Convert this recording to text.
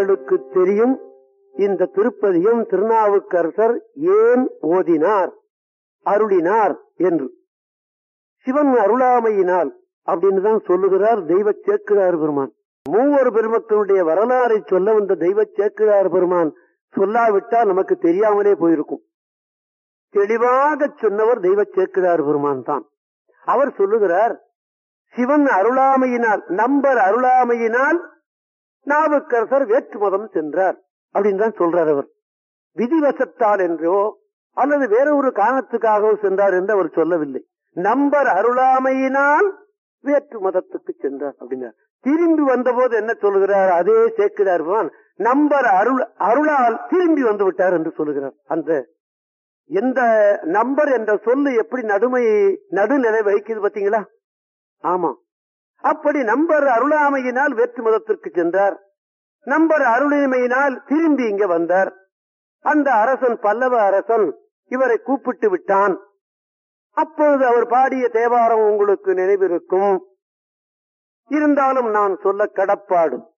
உங்களுக்கு தெரியும் இந்த திருப்பதியும் திருநாவுக்கரசர் ஏன் ஓதினார் அருளினார் என்று சிவன் அருளாமையினால் அப்படின்னு தான் சொல்லுகிறார் தெய்வ சேக்கிழார் பெருமான் மூவர் பெருமக்களுடைய வரலாறை சொல்ல வந்த தெய்வ சேக்கிழார் பெருமான் சொல்லாவிட்டால் நமக்கு தெரியாமலே போயிருக்கும் தெளிவாக சொன்னவர் தெய்வ சேக்கிழார் பெருமான் தான் அவர் சொல்லுகிறார் சிவன் அருளாமையினால் நம்பர் அருளாமையினால் நாவுக்கரசர் வேற்று மதம் சென்றார் அப்படின்னு தான் சொல்றார் அவர் விதிவசத்தால் என்றோ அல்லது வேற ஒரு காரணத்துக்காகவோ சென்றார் என்று அவர் சொல்லவில்லை நம்பர் அருளாமையினால் வேற்று மதத்துக்கு சென்றார் அப்படின்னார் திரும்பி வந்தபோது என்ன சொல்லுகிறார் அதே சேர்க்கிறார் நம்பர் அருள் அருளால் திரும்பி வந்து விட்டார் என்று சொல்லுகிறார் அந்த எந்த நம்பர் என்ற சொல்லு எப்படி நடுமை நடுநிலை வகிக்குது பாத்தீங்களா ஆமா அப்படி நம்பர் அருளாமையினால் வேற்று மதத்திற்கு சென்றார் நம்பர் அருளிமையினால் திரும்பி இங்க வந்தார் அந்த அரசன் பல்லவ அரசன் இவரை கூப்பிட்டு விட்டான் அப்பொழுது அவர் பாடிய தேவாரம் உங்களுக்கு நினைவிருக்கும் இருந்தாலும் நான் சொல்ல கடப்பாடு